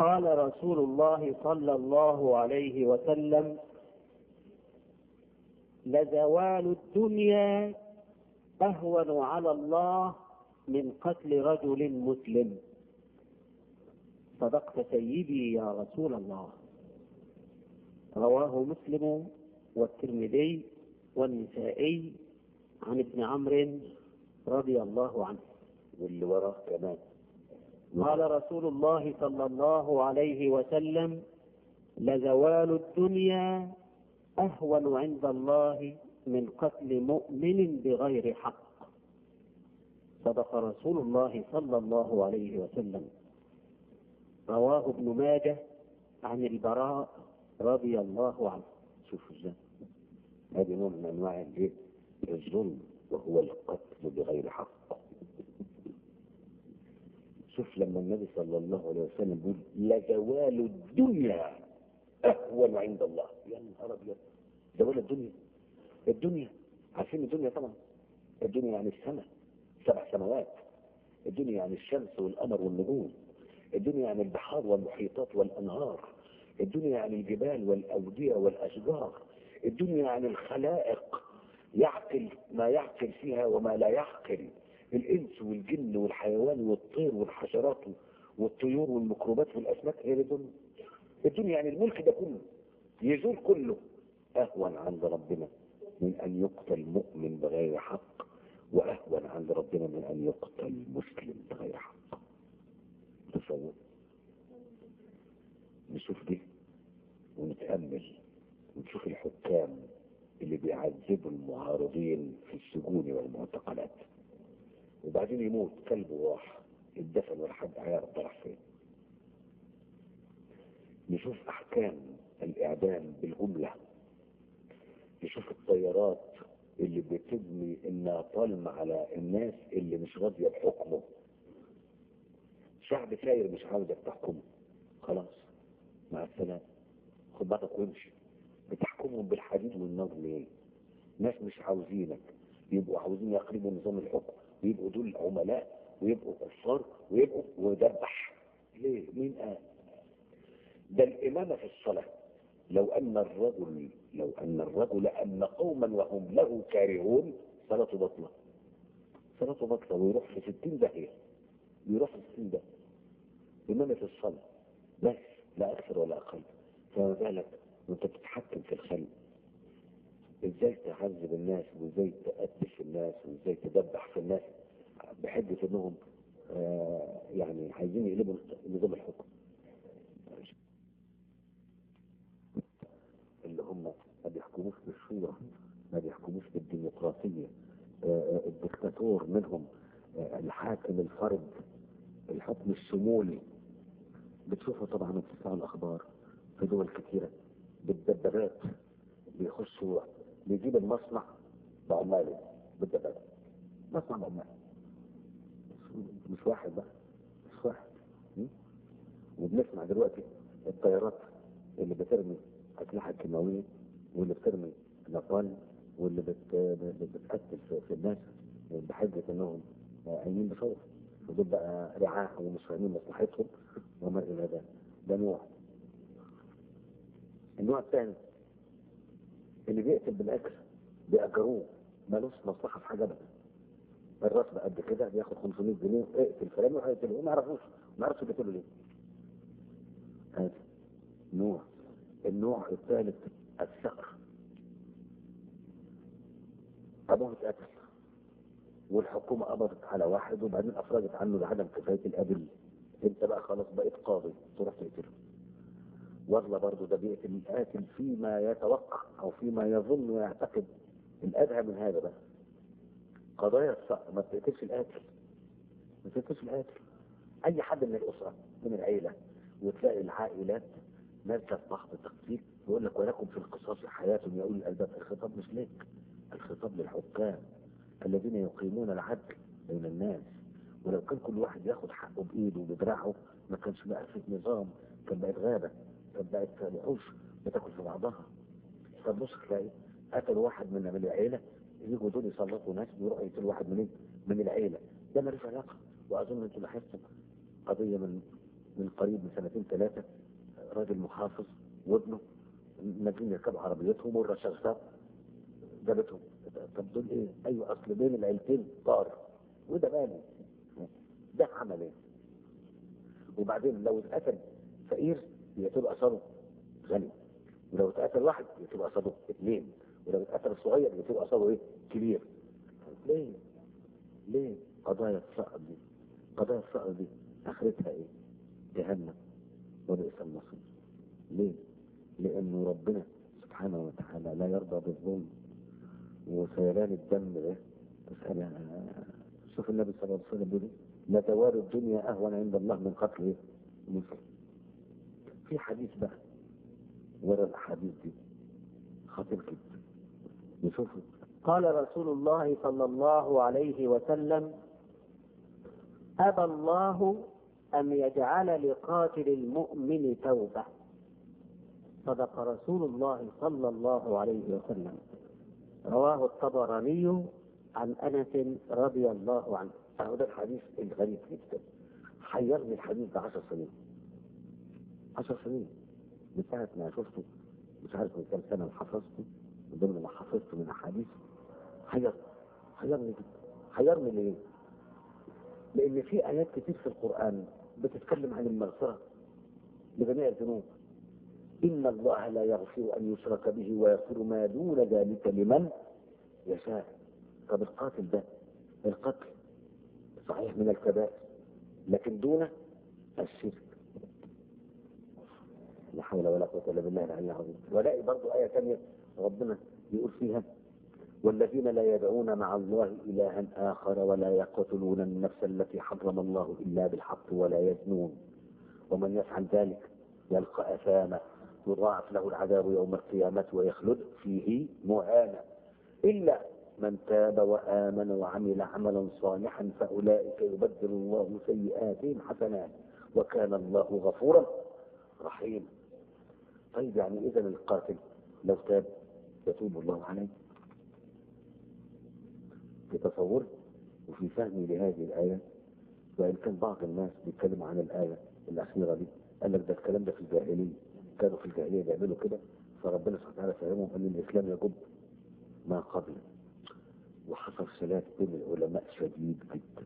قال رسول الله صلى الله عليه وسلم لزوال الدنيا أهون على الله من قتل رجل مسلم صدقت سيدي يا رسول الله رواه مسلم والترمذي والنسائي عن ابن عمرو رضي الله عنه واللي وراه كمان قال رسول الله صلى الله عليه وسلم لزوال الدنيا أهون عند الله من قتل مؤمن بغير حق صدق رسول الله صلى الله عليه وسلم رواه ابن ماجه عن البراء رضي الله عنه شوفوا ازاي هذه نوع من انواع الايه الظلم وهو القتل بغير حق شوف لما النبي صلى الله عليه وسلم بيقول لزوال الدنيا اهون عند الله يا نهار ابيض زوال الدنيا الدنيا عارفين الدنيا طبعا الدنيا يعني السماء سبع سماوات الدنيا يعني الشمس والقمر والنجوم الدنيا يعني البحار والمحيطات والانهار الدنيا يعني الجبال والاوديه والاشجار الدنيا يعني الخلائق يعقل ما يعقل فيها وما لا يعقل الانس والجن والحيوان والطير والحشرات والطيور والميكروبات والاسماك هي الدنيا الدنيا يعني الملك ده كله يزول كله اهون عند ربنا من ان يقتل مؤمن بغير حق واهون عند ربنا من ان يقتل مسلم بغير حق تصور نشوف دي ونتامل ونشوف الحكام اللي بيعذبوا المعارضين في السجون والمعتقلات وبعدين يموت كلبه راح اتدفن ولا حد عارف راح فين نشوف احكام الاعدام بالجمله نشوف الطيارات اللي بتبني النابالم على الناس اللي مش راضيه بحكمه شعب ساير مش عاوزك تحكمه خلاص مع السلامه خد بعضك وامشي بتحكمهم بالحديد والنار ليه؟ ناس مش عاوزينك يبقوا عاوزين يقلبوا نظام الحكم ويبقوا دول عملاء ويبقوا كفار ويبقوا ويدبح ليه؟ مين قال؟ ده الإمامة في الصلاة لو أن الرجل لو أن الرجل أن قوما وهم له كارهون صلاته بطلة صلاته بطلة ويروح في ستين داهية يروح في ستين داهية إمامة في الصلاة بس لا أكثر ولا أقل فما بالك وأنت بتتحكم في الخلق ازاي تعذب الناس وازاي تقدس الناس وازاي تدبح في الناس بحجة انهم آه يعني عايزين يقلبوا نظام الحكم اللي هم ما بيحكموش بالشورى ما بيحكموش بالديمقراطية آه الدكتاتور منهم آه الحاكم الفرد الحكم الشمولي بتشوفوا طبعا بتسمعوا الاخبار في دول كثيرة بالدبابات بيخشوا بيجيب المصنع بعماله بالدبابة مصنع بعماله مش واحد بقى مش واحد م? وبنسمع دلوقتي الطيارات اللي بترمي أسلحة كيماوية واللي بترمي نابال واللي بت... بتقتل في, في الناس بحجة انهم قايمين بشغل ودول بقى رعاة ومش فاهمين مصلحتهم وما الى ذلك ده نوع النوع الثاني اللي بيقتل بالاجر بيأجروه مالوش مصلحه في حاجه ابدا الراتب قد كده بياخد 500 جنيه اقتل فلان وهيقتله ما يعرفوش ما يعرفش بيقتلوا ليه هذا نوع النوع الثالث الثأر ابوه اتقتل والحكومه قبضت على واحد وبعدين افرجت عنه لعدم كفايه الابل انت بقى خلاص بقيت قاضي تروح تقتله والله برضه ده بيقتل القاتل فيما يتوقع او فيما يظن ويعتقد الادهى من هذا بقى قضايا الصقر ما بتقتلش القاتل ما بتقتلش القاتل اي حد من الاسره من العيله وتلاقي العائلات نازله في بعض التقتيل يقول لك ولكم في القصاص حياه يا اولي الالباب الخطاب مش ليك الخطاب للحكام الذين يقيمون العدل بين الناس ولو كان كل واحد ياخد حقه بايده وبدراعه ما كانش بقى في نظام كان بقت غابه كانت بقت وحوش بتاكل في بعضها طب بص تلاقي قتل واحد من من العيله يجوا دول يسلطوا ناس ويروحوا يقتلوا واحد من من العيله ده ملوش علاقه واظن انتم لاحظتم قضيه من من قريب من سنتين ثلاثة راجل محافظ وابنه نازلين يركبوا عربيتهم والرشاشات جابتهم طب دول ايه؟ ايوه اصل بين العيلتين طار وده ماله ده عمل ايه؟ وبعدين لو اتقتل فقير يبقى تبقى اثره غني ولو اتقتل واحد يبقى تبقى اثره اثنين ولو اتقتل صغير يبقى تبقى اثره ايه؟ كبير ليه؟ ليه قضايا الفقر دي؟ قضايا الفقر دي اخرتها ايه؟ جهنم وبئس المصير ليه؟ لأنه ربنا سبحانه وتعالى لا يرضى بالظلم وسيلان الدم ده تسأل شوف النبي صلى الله عليه وسلم بيقول إيه؟ لتواري الدنيا أهون عند الله من قتل إيه؟ مسلم في حديث بقى ورا الأحاديث دي خطير جدا نشوفه قال رسول الله صلى الله عليه وسلم أبى الله أن يجعل لقاتل المؤمن توبة صدق رسول الله صلى الله عليه وسلم رواه الطبراني عن أنس رضي الله عنه أهو ده الحديث الغريب جدا حيرني الحديث ده 10 سنين 10 سنين من ساعة ما شفته مش عارف من كام سنة حفظته من ضمن ما حفظته من أحاديث حير حيرني جدا حيرني ليه؟ لأن في آيات كتير في القرآن بتتكلم عن المغفرة لجميع الذنوب إن الله لا يغفر أن يشرك به ويغفر ما دون ذلك لمن يشاء طب القاتل ده القتل صحيح من الكبائر لكن دون الشرك لا حول ولا قوة إلا بالله العلي العظيم ولاقي برضو آية ثانية ربنا يقول فيها والذين لا يدعون مع الله إلها آخر ولا يقتلون النفس التي حرم الله إلا بالحق ولا يزنون ومن يفعل ذلك يلقى أثاما يضاعف له العذاب يوم القيامة ويخلد فيه مهانا إلا من تاب وآمن وعمل عملا صالحا فأولئك يبدل الله سيئاتهم حسنات وكان الله غفورا رحيما طيب يعني إذا القاتل لو تاب يتوب الله عليه في تصور وفي فهمي لهذه الآية وإن كان بعض الناس بيتكلموا عن الآية الأخيرة دي قال لك ده الكلام ده في الجاهلية كانوا في الجاهلية بيعملوا كده فربنا سبحانه وتعالى فهمهم أن الإسلام يجب ما قبله وحصل خلاف بين العلماء شديد جدا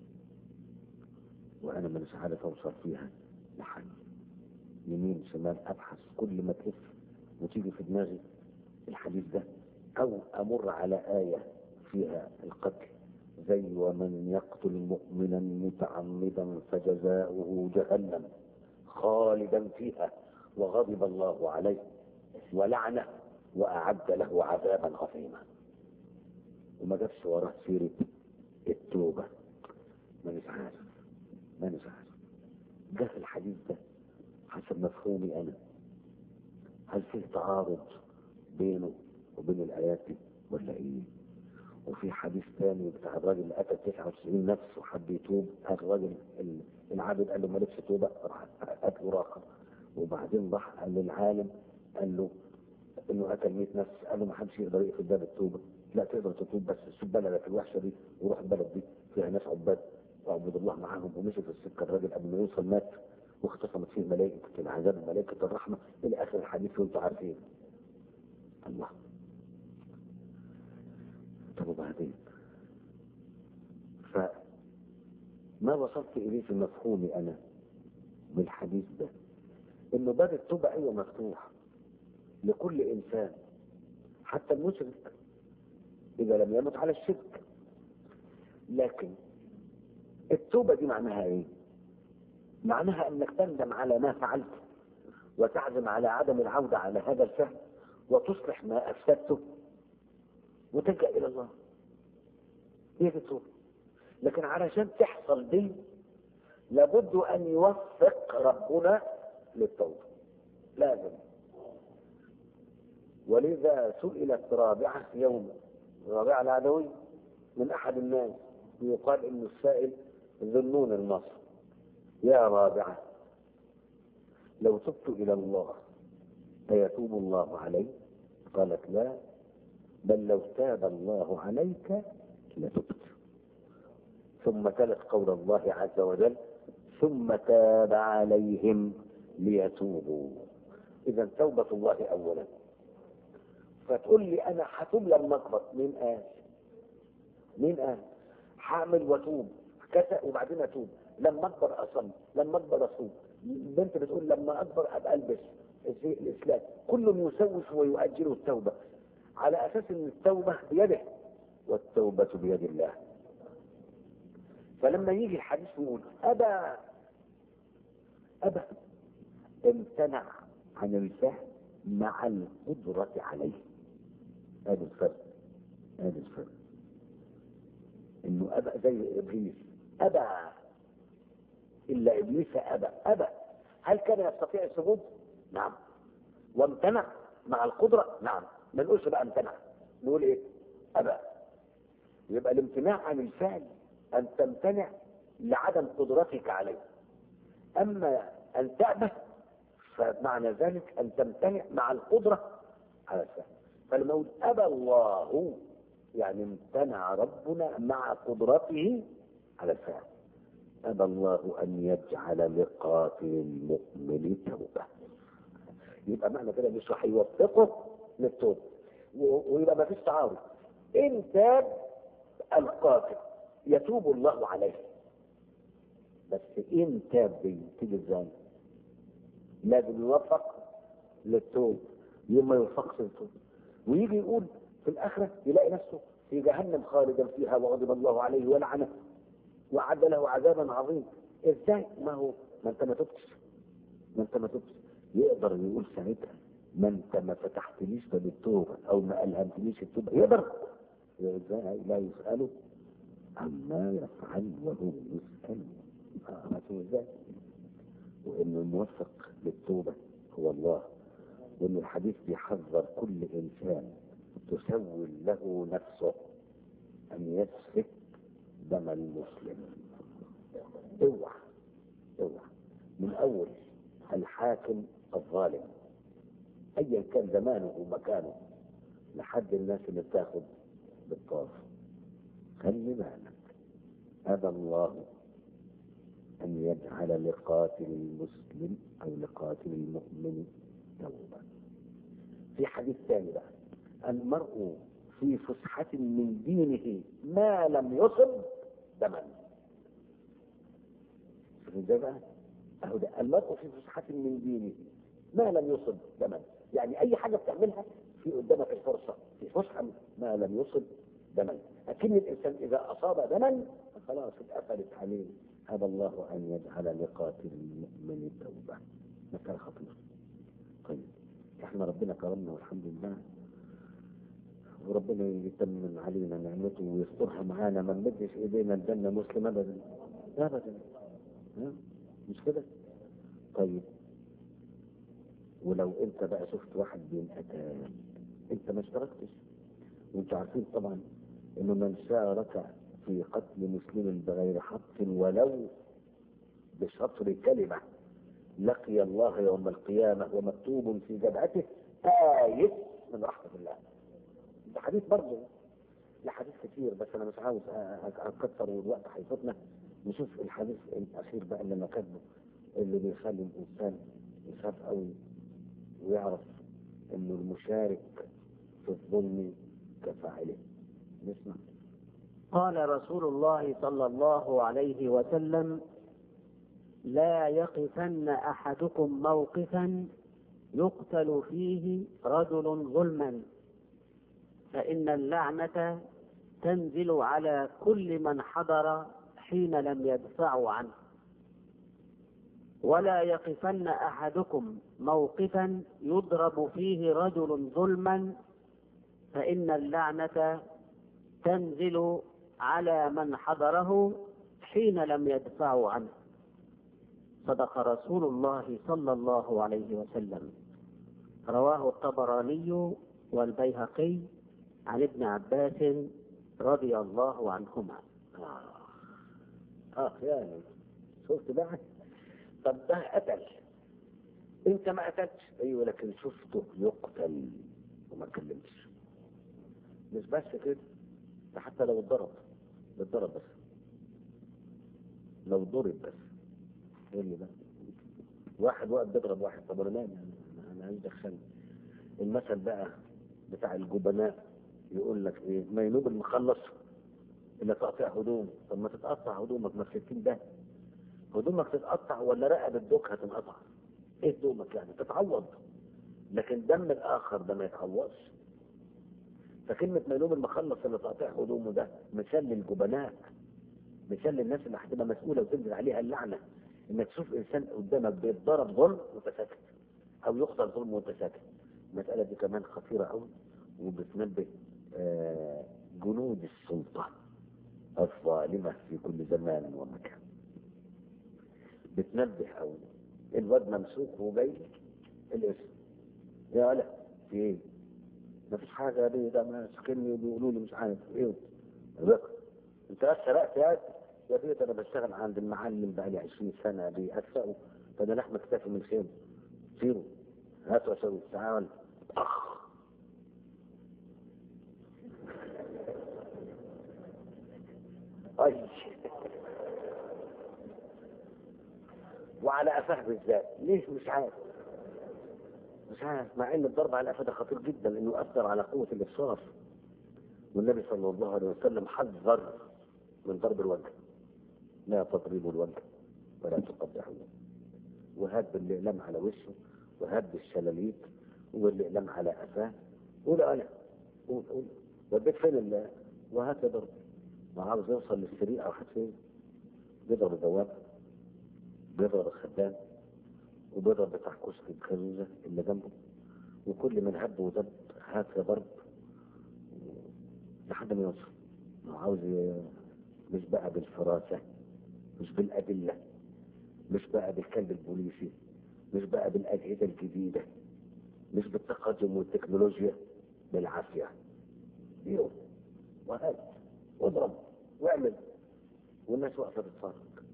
وأنا مش عارف أوصل فيها لحد يمين شمال أبحث كل ما تلف وتيجي في دماغي الحديث ده أو أمر على آية فيها القتل زي ومن يقتل مؤمنا متعمدا فجزاؤه جهنم خالدا فيها وغضب الله عليه ولعنه وأعد له عذابا عظيما وما جابش وراه سيرة التوبة ما مش عارف ما مش عارف ده في الحديث ده حسب مفهومي أنا هل فيه تعارض بينه وبين الآيات دي ولا إيه؟ وفي حديث ثاني بتاع الراجل اللي قتل 99 نفس وحب يتوب الراجل العابد قال له مالكش توبه راح قتله راقه وبعدين راح قال للعالم قال له انه قتل 100 نفس قال له ما حدش يقدر يقفل باب التوبه لا تقدر تتوب بس سيب بلدك الوحشه دي وروح البلد دي فيها ناس عباد واعبد الله معاهم ومشي في السكه الراجل قبل ما يوصل مات واختصمت فيه ملائكه العذاب ملائكه الرحمه الى اخر الحديث وانتم عارفين الله طب وبعدين فما وصلت إليه في مفهومي أنا بالحديث ده إنه باب التوبة أيوة مفتوح لكل إنسان حتى المشرك إذا لم يمت على الشرك لكن التوبة دي معناها إيه؟ معناها أنك تندم على ما فعلت وتعزم على عدم العودة على هذا الفعل وتصلح ما أفسدته وتلجأ إلى الله هي دي التوبة لكن علشان تحصل دي لابد أن يوفق ربنا للتوبة لازم ولذا سئلت رابعة يوم رابعة العدوي من أحد الناس يقال إن السائل ذنون المصر يا رابعة لو تبت إلى الله فيتوب الله علي قالت لا بل لو تاب الله عليك لتبت ثم تلت قول الله عز وجل ثم تاب عليهم ليتوبوا اذا توبه الله اولا فتقول لي انا هتوب لما اكبر مين قال مين قال هعمل واتوب كذا وبعدين اتوب لما اكبر اصلي لما اكبر اصوم البنت بتقول لما اكبر ابقى البس زي الاسلام كل يسوف ويؤجل التوبه على اساس ان التوبه بيده والتوبه بيد الله فلما يجي الحديث يقول ابى ابى امتنع عن الفهم مع القدرة عليه هذا الفرق هذا الفرق انه ابى زي ابليس ابى الا ابليس ابى ابى هل كان يستطيع السجود؟ نعم وامتنع مع القدرة نعم ما نقولش بقى امتنع نقول ايه؟ ابى يبقى الامتناع عن الفعل ان تمتنع لعدم قدرتك عليه اما ان تأبى فمعنى ذلك ان تمتنع مع القدرة على الفعل فلما اقول ابى الله يعني امتنع ربنا مع قدرته على الفعل ابى الله ان يجعل لقاتل المؤمن توبه يبقى معنى كده مش راح يوفقه للتوبه و- ويبقى ما فيش تعارض ان تاب القاتل يتوب الله عليه بس ان تاب دي تيجي ازاي؟ لازم يوفق للتوب يوم ما يوفقش للتوب ويجي يقول في الاخره يلاقي نفسه في جهنم خالدا فيها وغضب الله عليه ولعنه وعد له عذابا عظيما ازاي؟ ما هو ما انت ما تبتش ما انت ما تبتش يقدر يقول ساعتها ما انت ما فتحتليش باب التوبه او ما الهمتليش التوبه يقدر ازاي لا يساله عما يفعل وهو يسال عرفتوا ازاي؟ وان الموفق للتوبه هو الله وان الحديث بيحذر كل انسان تسول له نفسه ان يسفك دم المسلم اوعى اوعى من اول الحاكم الظالم ايا كان زمانه ومكانه لحد الناس اللي بتاخد بالطرف خلي بالك ابى الله ان يجعل لقاتل المسلم او لقاتل المؤمن توبه في حديث ثاني بقى المرء في فسحة من دينه ما لم يصب دما شوف ازاي بقى اهو ده المرء في فسحة من دينه ما لم يصب دما يعني اي حاجة بتعملها في قدامك الفرصة في فسحة ما لم يصب دما لكن الانسان اذا اصاب دما خلاص اتقفلت عليه هذا الله ان يجعل لقاتل المؤمن توبة مسألة خطيرة طيب احنا ربنا كرمنا والحمد لله وربنا يتمم علينا نعمته ويسترها معانا ما نمدش ايدينا الجنة مسلم ابدا ابدا ها؟ مش كده طيب ولو انت بقى شفت واحد بينقتل انت ما اشتركتش وانتوا عارفين طبعا انه من شارك في قتل مسلم بغير حق ولو بشطر كلمة لقي الله يوم القيامة ومكتوب في جبهته آية من رحمة الله ده حديث برضه لا حديث كتير بس انا مش عاوز أ- اكتر والوقت هيفوتنا نشوف الحديث الاخير بقى اللي انا كاتبه اللي بيخلي الانسان يخاف قوي ويعرف انه المشارك في الظلم كفاعله نسمع قال رسول الله صلى الله عليه وسلم لا يقفن احدكم موقفا يقتل فيه رجل ظلما فان اللعنه تنزل على كل من حضر حين لم يدفعوا عنه ولا يقفن احدكم موقفا يضرب فيه رجل ظلما فان اللعنه تنزل على من حضره حين لم يدفعوا عنه صدق رسول الله صلى الله عليه وسلم رواه الطبراني والبيهقي عن ابن عباس رضي الله عنهما اه اه يعني شفت بقى طب ده قتل انت ما قتلتش ايوه لكن شفته يقتل وما كلمتش مش بس كده ده حتى لو اتضرب اتضرب بس لو ضرب بس يقول لي بقى واحد واقف بيضرب واحد طب انا مالي انا انا عايز دخلني المثل بقى بتاع الجبناء يقول لك ايه ما ينوب المخلص الا تقطيع هدوم طب ما تتقطع هدومك ما الستين ده هدومك تتقطع ولا رقبة دوك هتنقطع ايه هدومك يعني تتعوض لكن دم الاخر ده ما يتعوضش فكلمة ما ينوب المخلص اللي تقطيع هدومه ده مثال للجبناء مثال للناس اللي هتبقى مسؤولة وتنزل عليها اللعنة انك تشوف انسان قدامك بيتضرب ظلم وانت ساكت او يقتل ظلم وانت ساكت المسألة دي كمان خطيرة قوي وبتنبه آه، جنود السلطة الظالمة في كل زمان ومكان بتنبه قوي الواد ممسوك وجاي الاسم يا ولا في ايه؟ ما فيش حاجة يا بيه ده ماسكني وبيقولوا لي مش عارف ايه بقى انت بس سرقت يا يا بيه ده انا بشتغل عند المعلم بقالي 20 سنة بيأسقوا فانا لحم اكتفي من خير سيروا هاتوا اسوي تعال اخ اي وعلى قفاه بالذات ليش مش عارف مش عارف مع ان الضرب على القفا ده خطير جدا لانه يؤثر على قوه الابصار والنبي صلى الله عليه وسلم حذر من ضرب الوجه لا تضربوا الوجه ولا تقبحوه وهاب بالاقلام على وشه وهاب بالشلاليت والاقلام على قفاه قول انا قول قول وديت فين ال وهات ضرب وعاوز يوصل للسرير او حد فين بيضرب البواب بيضرب الخدام وبيضرب بتاع كشك الخزوزة اللي جنبه وكل من هب ودب هات يا ضرب لحد ما يوصل هو عاوز ي- مش بقى بالفراسة مش بالأدلة مش بقى بالكلب البوليسي مش بقى بالأجهزة الجديدة مش بالتقدم والتكنولوجيا بالعافية يوم وهات واضرب واعمل والناس واقفة تتفرج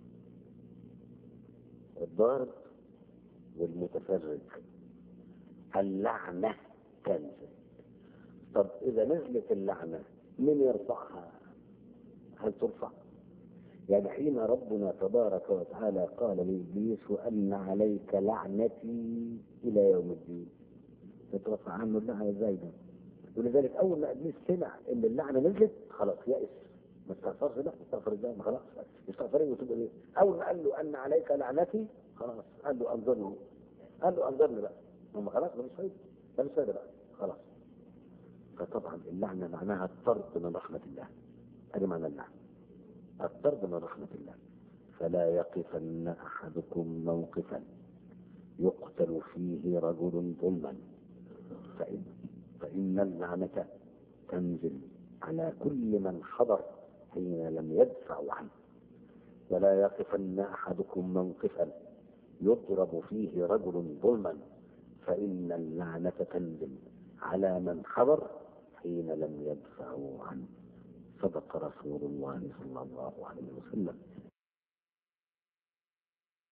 الضارب والمتفرج اللعنة تنزل طب إذا نزلت اللعنة من يرفعها هل ترفع يعني حين ربنا تبارك وتعالى قال لإبليس وأن عليك لعنتي إلى يوم الدين تترفع عنه اللعنة ازاي ده ولذلك أول ما إبليس سمع إن اللعنة نزلت خلاص يأس ما استغفرش لا استغفر ازاي ما خلاص استغفري وتوب إليه أول ما قال له أن عليك لعنتي خلاص قال له أنظرني قال له أنظرني بقى هم خلاص ده مش فايدة ده مش فايدة بقى خلاص فطبعا اللعنة معناها الطرد من رحمة الله هذه معنى اللعنة الطرد من رحمة الله فلا يقفن أحدكم موقفا يقتل فيه رجل ظلما فإن, فإن اللعنة تنزل على كل من حضر حين لم يدفع عنه ولا يقفن أحدكم موقفا يضرب فيه رجل ظلما فإن اللعنة تنزل على من حضر حين لم يدفعوا عنه صدق رسول الله صلى الله عليه وسلم